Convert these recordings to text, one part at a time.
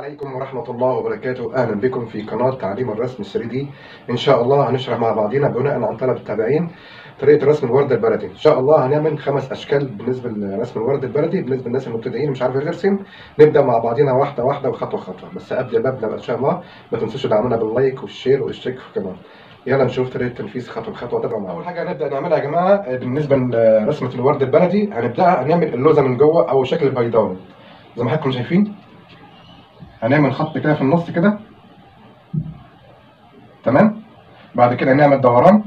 عليكم ورحمة الله وبركاته أهلا بكم في قناة تعليم الرسم 3 دي إن شاء الله هنشرح مع بعضنا بناء عن طلب التابعين طريقة رسم الورد البلدي إن شاء الله هنعمل خمس أشكال بالنسبة لرسم الورد البلدي بالنسبة للناس المبتدئين مش عارف يرسم نبدأ مع بعضنا واحدة واحدة وخطوة خطوة بس قبل ما أبدأ إن شاء الله ما تنسوش تدعمونا باللايك والشير والاشتراك في القناة يلا نشوف طريقة تنفيذ خطوة بخطوة تابعوا معايا أول حاجة هنبدأ نعملها يا جماعة بالنسبة لرسمة الورد البلدي هنبدأ هنعمل اللوزة من جوه أو شكل البيضاوي زي ما حضراتكم شايفين هنعمل خط كده في النص كده تمام بعد كده هنعمل دوران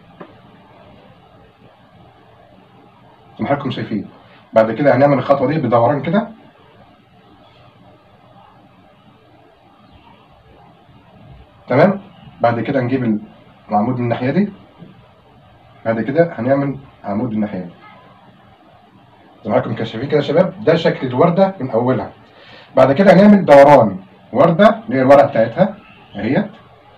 زي ما حضراتكم شايفين بعد كده هنعمل الخطوه دي بدوران كده تمام بعد كده نجيب العمود من الناحيه دي بعد كده هنعمل عمود الناحيه دي زي ما حضراتكم شايفين كده يا شباب ده شكل الورده من اولها بعد كده هنعمل دوران وردة اللي هي الورقة بتاعتها اهيت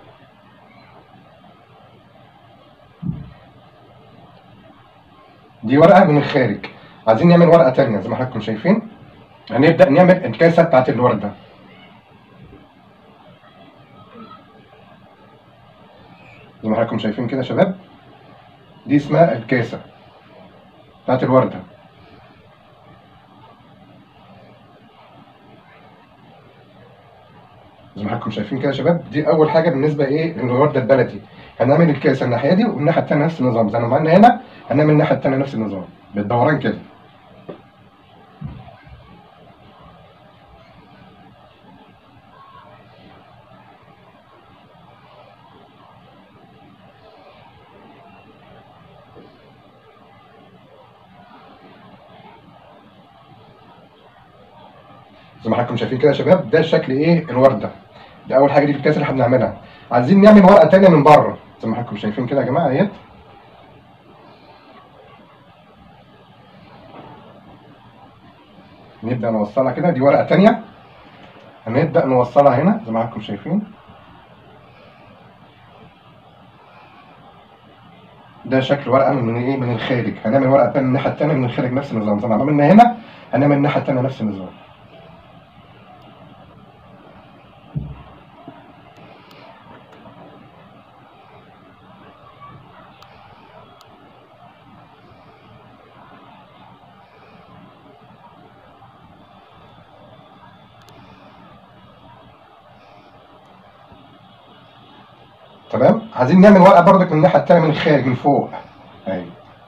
دي ورقة من الخارج عايزين نعمل ورقة تانية زي ما حضراتكم شايفين هنبدأ نعمل الكاسة بتاعت الوردة زي ما حضراتكم شايفين كده يا شباب دي اسمها الكاسة بتاعت الوردة زي ما حضراتكم شايفين كده يا شباب دي اول حاجه بالنسبه ايه للورده البلدي هنعمل الكاسه الناحيه دي والناحيه الثانيه نفس النظام زي ما عملنا هنا هنعمل الناحيه الثانيه نفس النظام بالدوران كده زي ما حضراتكم شايفين كده يا شباب ده شكل ايه الورده دي اول حاجه دي الكاس اللي احنا بنعملها عايزين نعمل ورقه تانية من بره زي ما حضراتكم شايفين كده يا جماعه اهيت نبدا نوصلها كده دي ورقه تانية هنبدا نوصلها هنا زي ما حضراتكم شايفين ده شكل ورقه من ايه من الخارج هنعمل ورقه تانية الناحيه التانية من الخارج نفس النظام زي ما عملنا هنا هنعمل الناحيه التانية نفس النظام تمام عايزين نعمل ورقه برضك من الناحيه التانيه من الخارج من فوق اهي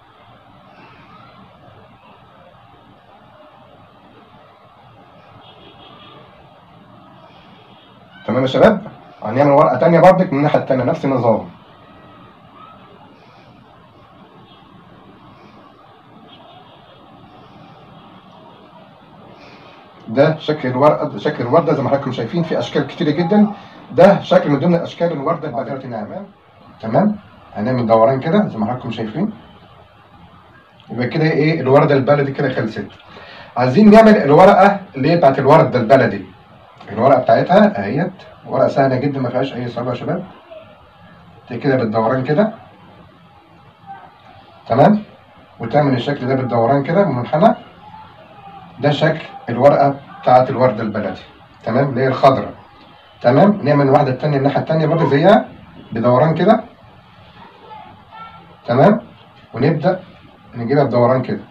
تمام يا شباب هنعمل ورقه تانيه برضك من الناحيه التانيه نفس النظام ده شكل الورقه شكل الورده زي ما حضراتكم شايفين في اشكال كتيره جدا ده شكل من ضمن اشكال الورده البلدي تمام تمام هنعمل دوران كده زي ما حضراتكم شايفين يبقى كده ايه الورده البلدي كده خلصت عايزين نعمل الورقه اللي هي بتاعت الورده البلدي الورقه بتاعتها اهيت ورقه سهله جدا ما فيهاش اي صعوبه يا شباب دي كده بالدوران كده تمام وتعمل الشكل ده بالدوران كده منحنى ده شكل الورقه بتاعت الورده البلدي تمام اللي هي الخضراء تمام نعمل واحده التانية الناحيه التانية برضه زيها بدوران كده تمام ونبدا نجيبها بدوران كده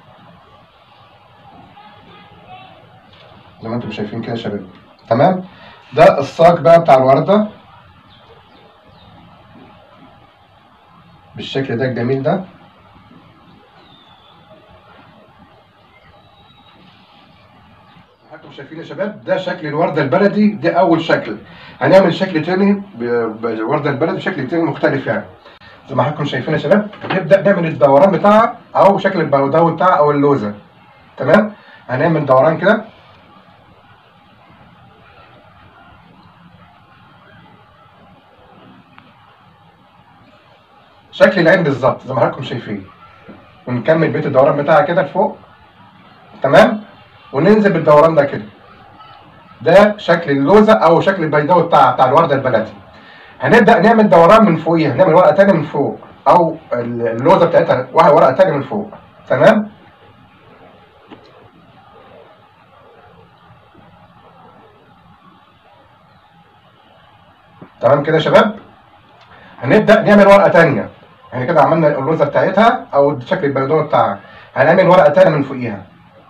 زي ما انتم شايفين كده يا شباب تمام ده الساق بقى بتاع الورده بالشكل ده الجميل ده انتم شايفين يا شباب ده شكل الورده البلدي ده اول شكل هنعمل شكل تاني بالورده البلدي بشكل تاني مختلف يعني زي ما حضراتكم شايفين يا شباب نبدا نعمل الدوران بتاعها او شكل البيضاوي بتاعها او اللوزه تمام هنعمل دوران كده شكل العين بالظبط زي ما حضراتكم شايفين ونكمل بيت الدوران بتاعها كده لفوق تمام وننزل بالدوران ده كده ده شكل اللوزه او شكل البيضاوي بتاع بتاع الورده البلدي هنبدا نعمل دوران من فوقيها نعمل ورقه تانية من فوق او اللوزه بتاعتها ورقه تانية من فوق تمام تمام كده يا شباب هنبدا نعمل ورقه تانية يعني كده عملنا اللوزه بتاعتها او شكل البيضون بتاعها هنعمل ورقه تانية من فوقيها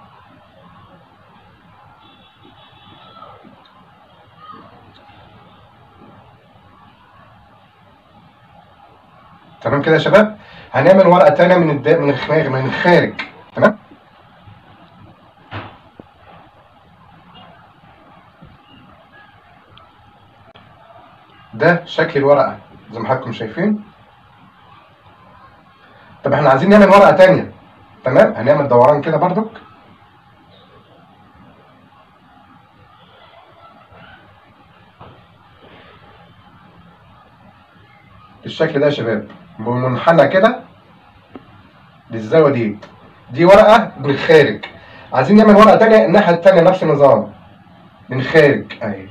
تمام كده يا شباب هنعمل ورقه تانية من الد... من الخارج من الخارج تمام ده شكل الورقه زي ما حضراتكم شايفين طب احنا عايزين نعمل ورقه تانية تمام هنعمل دوران كده برضك بالشكل ده يا شباب بمنحنى كده للزاويه دي دي ورقه من الخارج عايزين نعمل ورقه تانية الناحيه التانية نفس النظام من الخارج اهي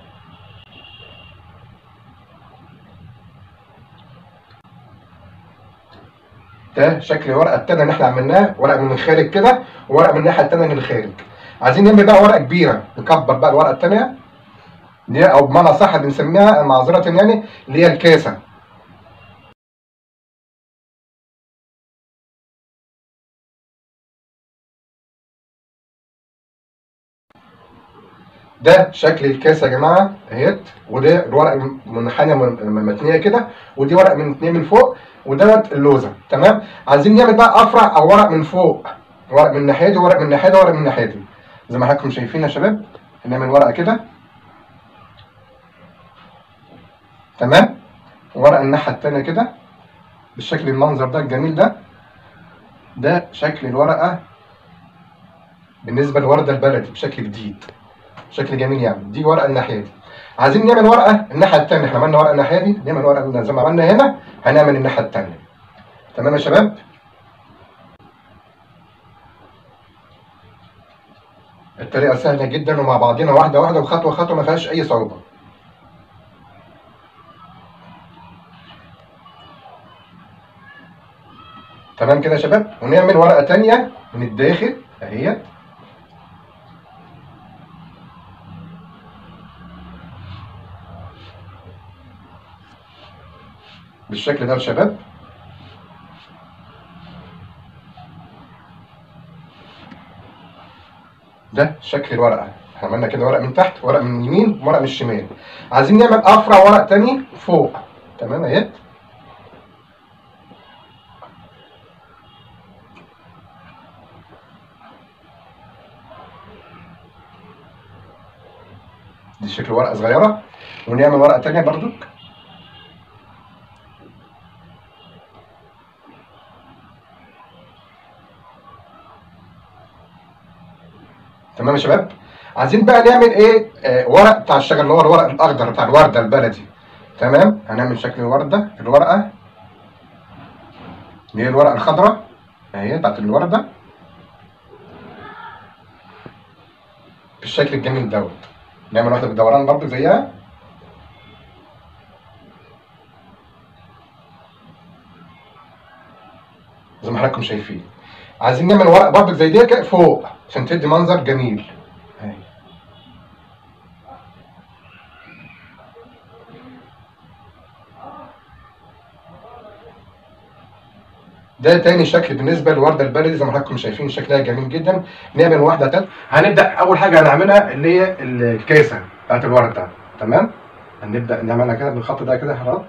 ده شكل الورقه التانية اللي احنا عملناه ورقه من الخارج كده وورقه من الناحيه التانية من الخارج عايزين نعمل بقى ورقه كبيره نكبر بقى الورقه التانية اللي هي او بمعنى صح بنسميها معذره يعني اللي هي الكاسه ده شكل الكاسه يا جماعه اهيت وده الورقه منحنيه من- متنيه كده ودي ورق من اتنين من فوق ودوت اللوزه تمام عايزين نعمل بقى افرع او ورق من فوق ورق من ناحيتي وورق من ناحيتي وورق من ناحيتي زي ما حضراتكم شايفين يا شباب هنعمل ورقه كده تمام ورق الناحيه التانيه كده بالشكل المنظر ده الجميل ده ده شكل الورقه بالنسبه للورده البلدي بشكل جديد شكل جميل يعني دي ورقه الناحيه دي عايزين نعمل ورقه الناحيه الثانيه احنا عملنا ورقه الناحيه دي نعمل ورقه زي ما عملنا هنا هنعمل الناحيه الثانيه تمام يا شباب الطريقه سهله جدا ومع بعضنا واحده واحده وخطوه خطوه ما فيهاش اي صعوبه تمام كده يا شباب ونعمل ورقه تانية من الداخل اهيت بالشكل ده يا شباب ده شكل الورقه احنا عملنا كده ورق من تحت ورق من اليمين ورق من الشمال عايزين نعمل افرع ورق تاني فوق تمام اهيت دي شكل ورقه صغيره ونعمل ورقه تانية برضك تمام يا شباب عايزين بقى نعمل ايه آه ورق بتاع الشجر اللي هو الورق الاخضر بتاع الورده البلدي تمام هنعمل شكل الورده الورقه اللي هي الورقه الخضراء اهي بتاعت الورده بالشكل الجميل دوت نعمل واحده بالدوران برضو زيها زي ما حضراتكم شايفين عايزين نعمل ورق برضو زي دي كده فوق عشان تدي منظر جميل اهي ده تاني شكل بالنسبه للورده البلدي زي ما حضراتكم شايفين شكلها جميل جدا نعمل واحده تانية هنبدا اول حاجه هنعملها اللي هي الكاسه بتاعت الورده تمام هنبدا نعملها كده بالخط ده كده حضرات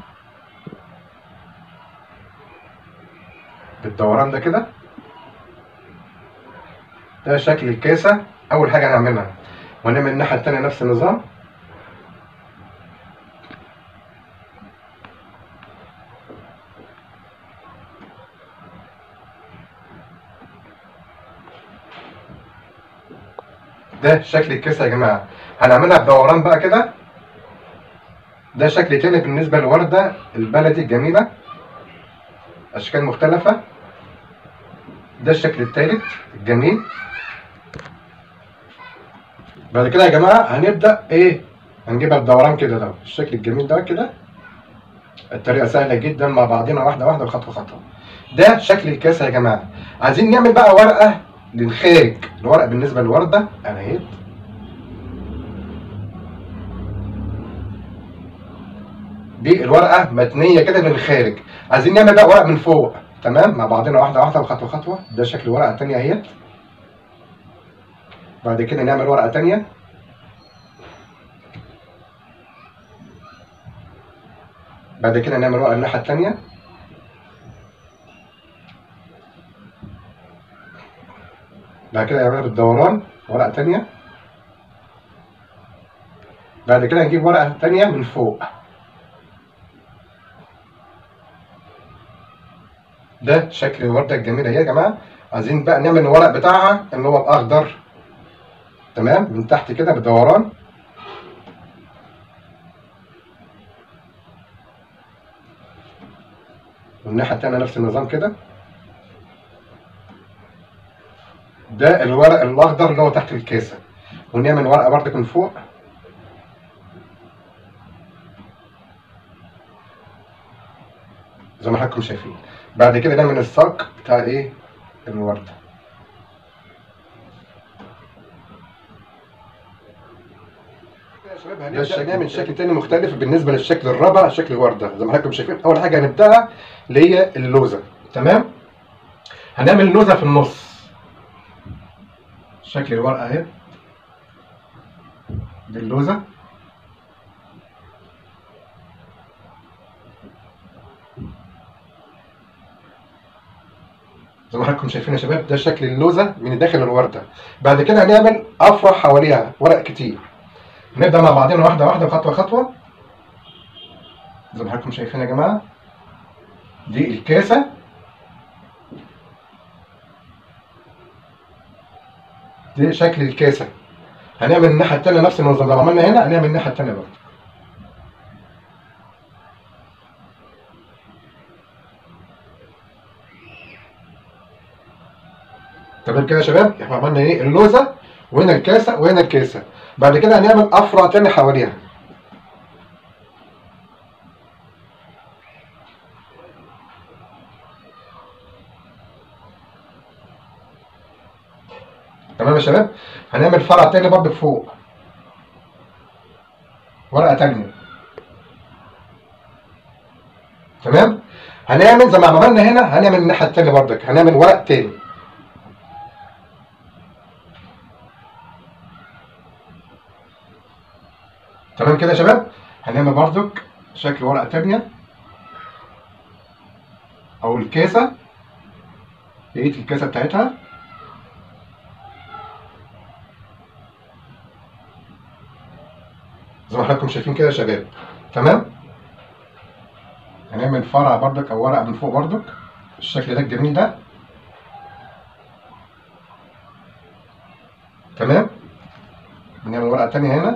بالدوران ده كده ده شكل الكاسه اول حاجه هنعملها ونعمل الناحيه التانيه نفس النظام ده شكل الكاسه يا جماعه هنعملها بدوران بقى كده ده شكل تاني بالنسبه للورده البلدي الجميله اشكال مختلفه ده الشكل التالت الجميل بعد كده يا جماعه هنبدا ايه هنجيبها بدوران كده ده الشكل الجميل ده كده الطريقه سهله جدا مع بعضنا واحده واحده وخطوه خطوه ده شكل الكاسه يا جماعه عايزين نعمل بقى ورقه للخارج الورقه بالنسبه للورده انا اهيت دي الورقه متنيه كده من الخارج عايزين نعمل بقى ورق من فوق تمام مع بعضنا واحده واحده وخطوه خطوه ده شكل الورقه الثانيه اهيت بعد كده نعمل ورقه ثانيه بعد كده نعمل ورقه الناحيه الثانيه بعد كده نعملها بالدوران ورقه ثانيه بعد كده نجيب ورقه ثانيه من فوق ده شكل الورده الجميله اهي يا جماعه عايزين بقى نعمل الورق بتاعها اللي هو الاخضر تمام من تحت كده بالدوران والناحيه التانيه نفس النظام كده ده الورق الاخضر اللي هو تحت الكاسه ونعمل ورقه برضك من فوق زي ما حضراتكم شايفين بعد كده نعمل الساق بتاع ايه الورده ده الشكل نعمل شكل تاني مختلف بالنسبه للشكل الرابع شكل الورده زي ما حضراتكم شايفين اول حاجه هنبداها اللي هي اللوزه تمام هنعمل اللوزه في النص شكل الورقه اهي دي اللوزه زي ما حضراتكم شايفين يا شباب ده شكل اللوزه من داخل الورده بعد كده هنعمل افرع حواليها ورق كتير نبدا مع بعضنا واحده واحده خطوه خطوه زي ما حضراتكم شايفين يا جماعه دي الكاسه دي شكل الكاسه هنعمل الناحيه التانيه نفس النظام زي ما عملنا هنا هنعمل الناحيه التانيه برضه تمام كده يا شباب احنا عملنا ايه اللوزه وهنا الكاسه وهنا الكاسه بعد كده هنعمل افرع تاني حواليها تمام يا شباب هنعمل فرع تاني برضه فوق ورقه تانية تمام هنعمل زي ما عملنا هنا هنعمل الناحيه التانية برضك هنعمل ورق تاني تمام كده يا شباب هنعمل برضك شكل ورقه تانية او الكاسه لقيت الكاسه بتاعتها زي ما حضراتكم شايفين كده يا شباب تمام هنعمل فرع بردك او ورقه من فوق بردك الشكل ده الجميل ده تمام بنعمل ورقه تانية هنا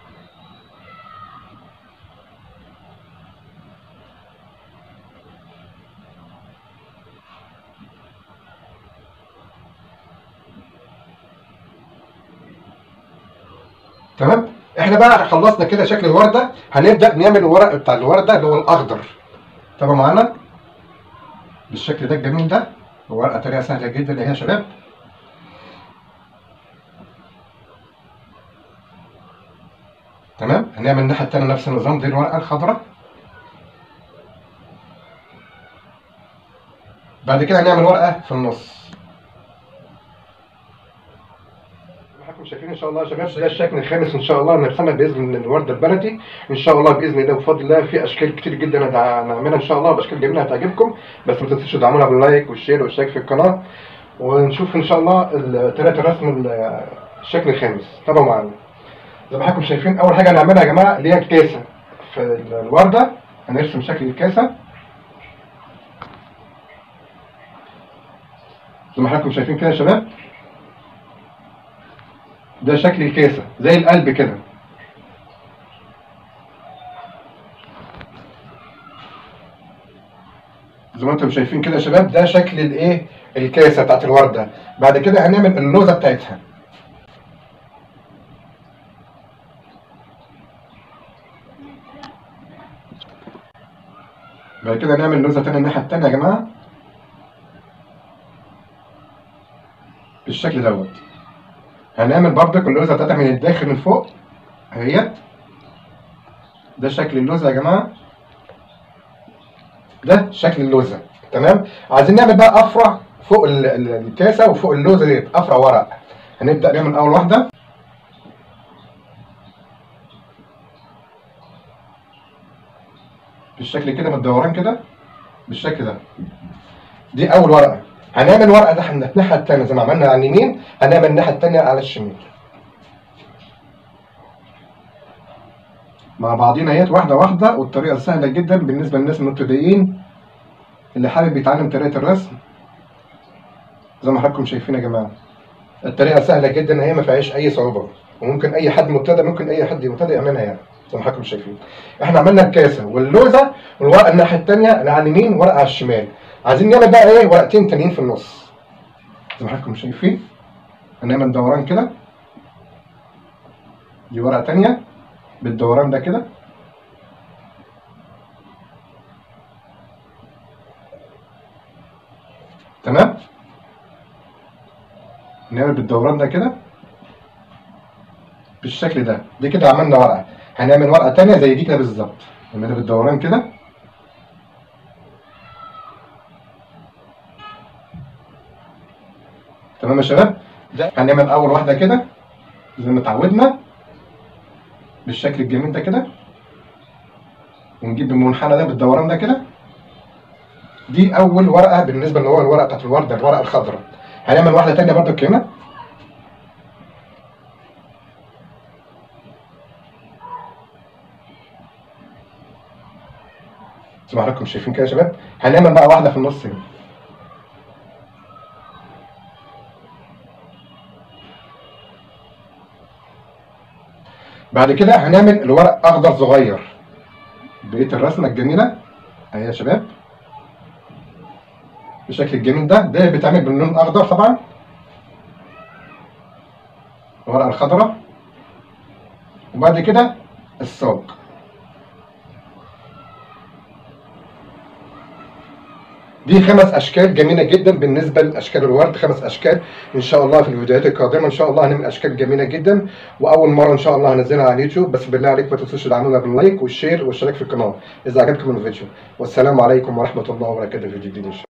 تمام احنا بقى خلصنا كده شكل الورده هنبدا نعمل الورق بتاع الورده اللي هو الاخضر تمام معانا بالشكل ده الجميل ده ورقه طريقه سهله جدا اهي يا شباب تمام هنعمل الناحيه التانيه نفس النظام دي الورقه الخضراء بعد كده هنعمل ورقه في النص حضراتكم شايفين ان شاء الله يا شباب ده الشكل الخامس ان شاء الله نرسمها باذن الورده البلدي ان شاء الله باذن الله وبفضل الله في اشكال كتير جدا هدع- هنعملها ان شاء الله باشكال جميله هتعجبكم بس ما تنسوش تدعمونا باللايك والشير والاشتراك في القناه ونشوف ان شاء الله ال- طريقه الرسم ال- الشكل الخامس تابعوا معانا زي ما حضراتكم شايفين اول حاجه هنعملها يا جماعه اللي هي الكاسه في ال- الورده هنرسم شكل الكاسه زي ما حضراتكم شايفين كده يا شباب ده شكل الكاسة زي القلب كده زي ما انتم شايفين كده يا شباب ده شكل الايه الكاسة بتاعت الوردة بعد كده هنعمل اللوزة بتاعتها بعد كده نعمل لوزة تانية الناحية التانية يا جماعة بالشكل دوت هنعمل برضك اللوزه بتاعتها من الداخل من فوق اهيت ده شكل اللوزه يا جماعه ده شكل اللوزه تمام عايزين نعمل بقى افرع فوق ال- ال- الكاسه وفوق اللوزه دي افرع ورق هنبدا نعمل اول واحده بالشكل كده من الدوران كده بالشكل ده دي اول ورقه هنعمل ورقه ده احنا الناحيه الثانيه زي ما عملنا على اليمين هنعمل الناحيه الثانيه على الشمال مع بعضينا اهيت واحده واحده والطريقه سهله جدا بالنسبه للناس المبتدئين اللي حابب يتعلم طريقه الرسم زي ما حضراتكم شايفين يا جماعه الطريقه سهله جدا هي ما فيهاش اي صعوبه وممكن اي حد مبتدئ ممكن اي حد مبتدئ يعملها يعني زي ما حضراتكم شايفين احنا عملنا الكاسه واللوزه والورقه الناحيه الثانيه اللي على اليمين ورقه على الشمال عايزين نعمل بقى ايه ورقتين تانيين في النص زي ما حضراتكم شايفين هنعمل دوران كده دي ورقه تانيه بالدوران ده كده تمام نعمل بالدوران ده كده بالشكل ده دي كده عملنا ورقه هنعمل ورقه تانية زي دي كده بالظبط نعملها بالدوران كده تمام يا شباب ده هنعمل اول واحده كده زي ما اتعودنا بالشكل الجميل ده كده ونجيب المنحنى ده بالدوران ده كده دي اول ورقه بالنسبه اللي هو الورقه بتاعت الورده الورقه الخضراء هنعمل واحده تانية برضو كده زي ما حضراتكم شايفين كده يا شباب هنعمل بقى واحده في النص هنا بعد كده هنعمل الورق اخضر صغير بقيه الرسمه الجميله اهي يا شباب بالشكل الجميل ده ده بيتعمل باللون الاخضر طبعا الورقه الخضراء وبعد كده الساق دي خمس اشكال جميله جدا بالنسبه لاشكال الورد خمس اشكال ان شاء الله في الفيديوهات القادمه ان شاء الله هنعمل اشكال جميله جدا واول مره ان شاء الله هنزلها على اليوتيوب بس بالله عليك ما تنسوش تدعمونا باللايك والشير والاشتراك في القناه اذا عجبكم الفيديو والسلام عليكم ورحمه الله وبركاته في فيديو جديد ان شاء الله